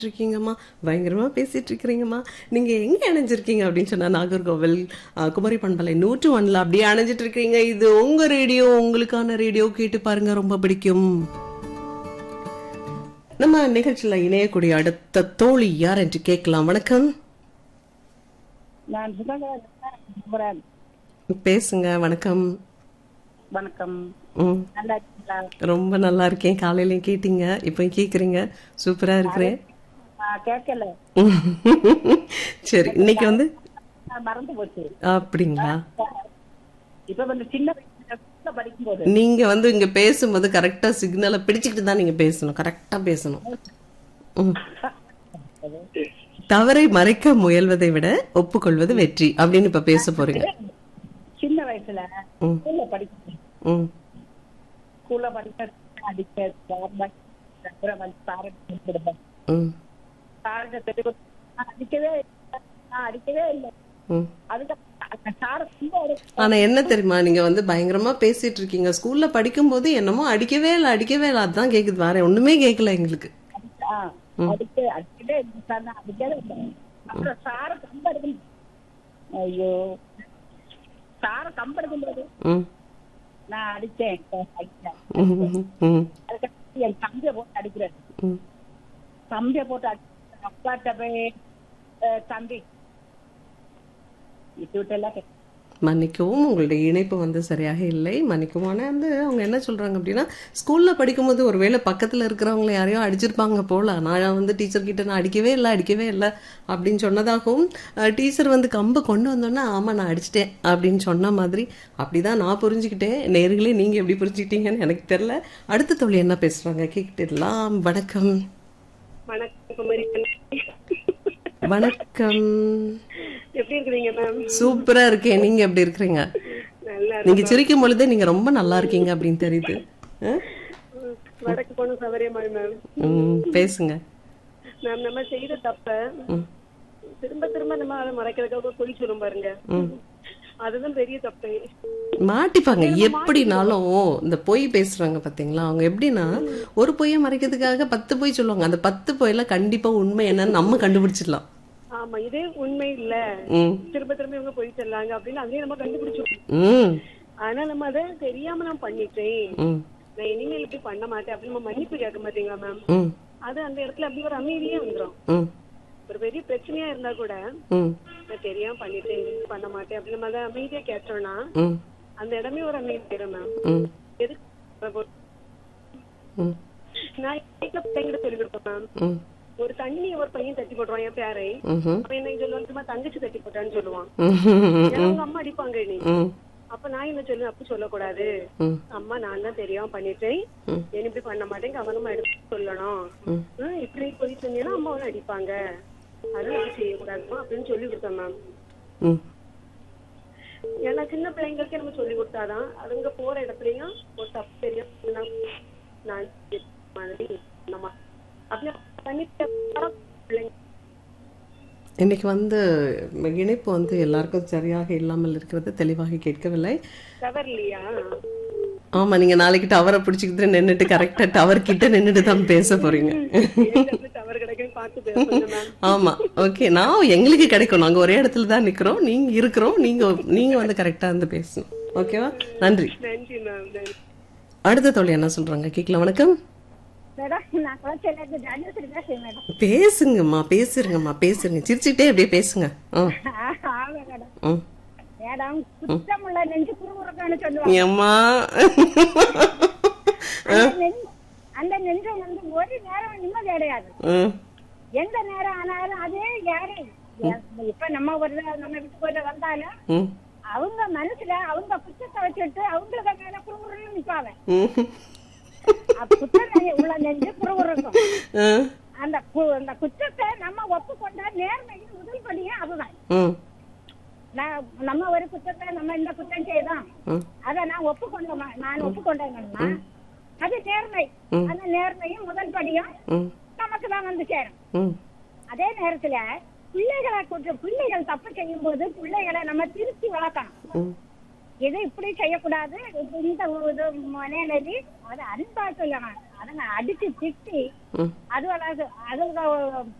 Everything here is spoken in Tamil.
இருக்கீங்கம்மா பயங்கரமா பேசிட்டு இருக்கிறீங்கம்மா நீங்க எங்க இணைஞ்சிருக்கீங்க அப்படின்னு சொன்னா நாகர்கோவில் அஹ், குமரி பண்பலை நூற்று ஒன்ல அப்படியே அணைஞ்சிட்டு இருக்கீங்க இது உங்க ரேடியோ உங்களுக்கான ரேடியோ கேட்டு பாருங்க ரொம்ப பிடிக்கும் நம்ம நிகழ்ச்சியில இணையக்கூடிய அடுத்த தோழி யார் என்று கேட்கலாம் வணக்கம் நான் சுதாகரன் பேசுங்க வணக்கம் வணக்கம் ம் நல்லா இருக்கீங்களா ரொம்ப நல்லா இருக்கேன் காலையிலயும் கேட்டீங்க இப்போ கேக்குறீங்க சூப்பரா இருக்கிறேன் நான் கேட்கல சரி இன்னைக்கு வந்து நான் மறந்து போச்சு அப்படிங்களா இப்ப வந்து சின்ன வயசுல school ல படிக்கும்போது நீங்க வந்து இங்க பேசும்போது கரெக்டா சிக்னலை பிடிச்சிக்கிட்டு தான் நீங்க பேசணும் கரெக்டா பேசணும் ம். தவறை மறைக்க முயல்வதை விட ஒப்புக்கொள்வது வெற்றி அப்படின்னு இப்ப பேச போறீங்க சின்ன வயசுல ம். ஸ்கூல்ல படிக்க ம் ஸ்கூல்ல படிக்க அடிக்க கவர்மெண்ட் அப்புறம் வந்து சாரட்டு கொடுப்பேன் ம் சாரட்டை சொல்லி கொடுத்து நான் அடிக்கவே இல்லை. நான் அடிக்கவே இல்லை ம் அதுக்கு சார ரொம்ப அடி- ஆனா என்ன தெரியுமா நீங்க வந்து பயங்கரமா பேசிட்டு இருக்கீங்க ஸ்கூல்ல படிக்கும்போது என்னமோ அடிக்கவே இல்லை அடிக்கவே இல்லை அதான் கேக்குது வேற ஒண்ணுமே கேட்கல எங்களுக்கு ஆ, அடிக்க அடிக்கவே இல்லை சார் நான் அடிக்கவே இல்லை அப்புறம் சார கம்பு அடிக்கணும் ஐயோ சார கம்பு அடிக்கும்போது ம் நான் அடிச்சேன் அடிச்சேன் ம் ம், ம் அதுக்கப்புறம் என் தம்பியை போட்டு அடிக்கிறேன் ம் தம்பியை போட்டு அடிக்கிறேன் அப்பாட்ட போய் அஹ், தம்பி விட்டு விட்டு எல்லாம் கே- மன்னிக்கவும் உங்களுடைய இணைப்பு வந்து சரியாக இல்லை மன்னிக்கவும் ஆனா வந்து அவங்க என்ன சொல்றாங்க அப்படின்னா ஸ்கூல்ல படிக்கும்போது ஒருவேளை பக்கத்துல இருக்கிறவங்களை யாரையோ அடிச்சிருப்பாங்க போல நான் வந்து டீச்சர் கிட்ட நான் அடிக்கவே இல்லை அடிக்கவே இல்லை அப்படின்னு சொன்னதாகவும் டீச்சர் வந்து கம்பை கொண்டு வந்தோன்னா ஆமா நான் அடிச்சிட்டேன் அப்படின்னு சொன்ன மாதிரி அப்படிதான் நான் புரிஞ்சுக்கிட்டேன் நேர்களே நீங்க எப்படி புரிஞ்சுக்கிட்டீங்கன்னு எனக்கு தெரியல அடுத்த தொழில் என்ன பேசுறாங்க கேட்டுடலாம் வணக்கம் வணக்கம் குமரி வணக்கம் எப்படி இருக்கிறீங்க மேம் சூப்பரா இருக்கேன் நீங்க எப்படி இருக்கிறீங்க நல்லா நீங்க சிரிக்கும் பொழுதே நீங்க ரொம்ப நல்லா இருக்கீங்க அப்படின்னு தெரியுது ஆ? ம், வடக்கு போன சவரியமாய் மேம் ம், பேசுங்க மேம் நம்ம செய்த தப்ப ம், திரும்ப திரும்ப நம்ம அதை மறைக்கிறதுக்காக பொய் சொல்லும் பாருங்க அதுதான் பெரிய தப்பு மாட்டிப்பாங்க எப்படினாலும் இந்த பொய் பேசுறாங்க பாத்தீங்களா அவங்க எப்படின்னா ஒரு பொய்யை மறைக்கிறதுக்காக பத்து பொய் சொல்லுவாங்க அந்த பத்து பொய்ல கண்டிப்பா உண்மை என்னன்னு நம்ம கண்டுபிடிச்சிடலாம் ஆமா இதே உண்மை இல்ல ம் திரும்ப திரும்ப இவங்க பொய் சொல்லாங்க அப்படின்னு அதையும் நம்ம கண்டுபிடிச்சோம் ம் ஆனா நம்ம அதை தெரியாம நான் பண்ணிட்டேன் ம் நான் இனிமேல் இப்படி பண்ண மாட்டேன் அப்படின்னு நம்ம மன்னிப்பு கேட்க மாட்டீங்களா மேம் ம் அது அந்த இடத்துல அப்படி ஒரு அமைதியே வந்துரும் ம் ஒரு பெரிய பிரச்சனையா இருந்தா கூட ம் நான் தெரியாம பண்ணிட்டேன் இனிமே பண்ண மாட்டேன் அப்படின்னு நம்ம அதை அமைதியா கேட்டோம்னா ம் அந்த இடமே ஒரு அமைதி தரும் மேம் ம் எதுக்கு ம் நான் வீட்டுல பிள்ளைங்கிட்ட சொல்லி கொடுப்பேன் மேம் ம் ஒரு தண்ணி ஒரு பையன் தட்டி போட்டுருவான் என் பேரை ம்ஹும். அவன் என்ன சொல்லுவான் சும்மா தங்கச்சி தட்டி போட்டான்னு சொல்லுவான் ம்ஹும். ஏன்னா அவங்க அம்மா அடிப்பாங்க நீ ம் அப்ப நான் என்ன சொல்லுவேன் அப்படி சொல்லக்கூடாது ம் அம்மா நான் தான் தெரியாம பண்ணிட்டேன் ம். என்ன இப்படி பண்ண மாட்டேன் கவனமா எடுத்து சொல்லணும் ம். ஹம், இப்படி போய் சொன்னீங்கன்னா அம்மா அவனை அடிப்பாங்க அதெல்லாம் அப்படி செய்யக்கூடாதுமா அப்படின்னு சொல்லி கொடுத்தேன் மேம் ம் ஏன்னா சின்ன பிள்ளைங்களுக்கே நம்ம சொல்லி கொடுத்தாதான் அதுங்க போற இடத்துலயும் ஒரு தப்பு தெரியும் நான் மாதிரி நம்ம அப்படி பண்ணிட்டு பிள்ளைங்க இன்னைக்கு வந்து இணைப்பு வந்து எல்லாருக்கும் சரியாக இல்லாமல் இருக்கிறது தெளிவாக கேட்கவில்லை கவர் இல்லையா ஆமா நீங்க நாளைக்கு டவரை பிடிச்சிக்கிட்டு நின்னுட்டு கரெக்டா டவர் கிட்ட நின்னுட்டு தான் பேச போறீங்க டவர் கிடைக்குன்னு பார்த்து பேசுங்க மேம் ஆமா ஓகே நான் எங்களுக்கு கிடைக்கும் நாங்க ஒரே இடத்துல தான் நிக்கிறோம் நீங்க இருக்கிறோம் நீங்க நீங்க வந்து கரெக்டா வந்து பேசணும் ஓகேவா நன்றி நன்றி மேம் நன்றி அடுத்த தோழி என்ன சொல்றாங்க கேட்கலாம் வணக்கம் மேடம் நான் குளச்சலுக்கு தனுசரி பேசுறேன் மேடம் பேசுங்கம்மா பேசுறீங்கம்மா பேசுங்க சிரிச்சுக்கிட்டே அப்படியே பேசுங்க ம் ஆமா மேடம் ம் மேடம் குற்றமுள்ள நெஞ்சு குறுகுறுக்கான்னு சொல்லுவாங்க ஏம்மா அந்த நெஞ்சு- அந்த நெஞ்சம் வந்து ஒரு நேரம் நிம்மதி அடையாது ம் எந்த நேரம் ஆனாலும் அதே யாரு இப்ப நம்ம ஒரு நம்ம விட்டு போயிட்டு வந்தாலும் ம் அவங்க மனசுல அவங்க குற்றத்தை வச்சுட்டு அவங்களுக்கு மேல குறுகுறுன்னு நிப்பாங்க ம் அப்ப குற்றம் உள்ள நெஞ்சு குறுகுறுக்கும் ம் அந்த கு- அந்த குற்றத்தை நம்ம ஒப்புக்கொண்ட நேர்மையின் முதல் படியே அதுதான் ம் நான் நம்ம ஒரு குற்றத்தை நம்ம இந்த குற்றம் செய்தோம் ம் அத நான் ஒப்புக்கொண்ட நான் ஒப்புக்கொண்டேங்கன்னா அது நேர்மை அந்த நேர்மையும் முதல் படியும் ம் நமக்கு தான் வந்து சேரும் ம் அதே நேரத்துல பிள்ளைகளை குற்றம் பிள்ளைகள் தப்பு செய்யும் போது பிள்ளைகளை நம்ம திருத்தி வளர்க்கணும் ம் இது இப்படி செய்யக்கூடாது இப்ப இந்த ஒரு இது மனநிலை அதை அன்பா சொல்லணும் அதுங்க அடிச்சு திட்டி ம் அது அதுங்களுக்கு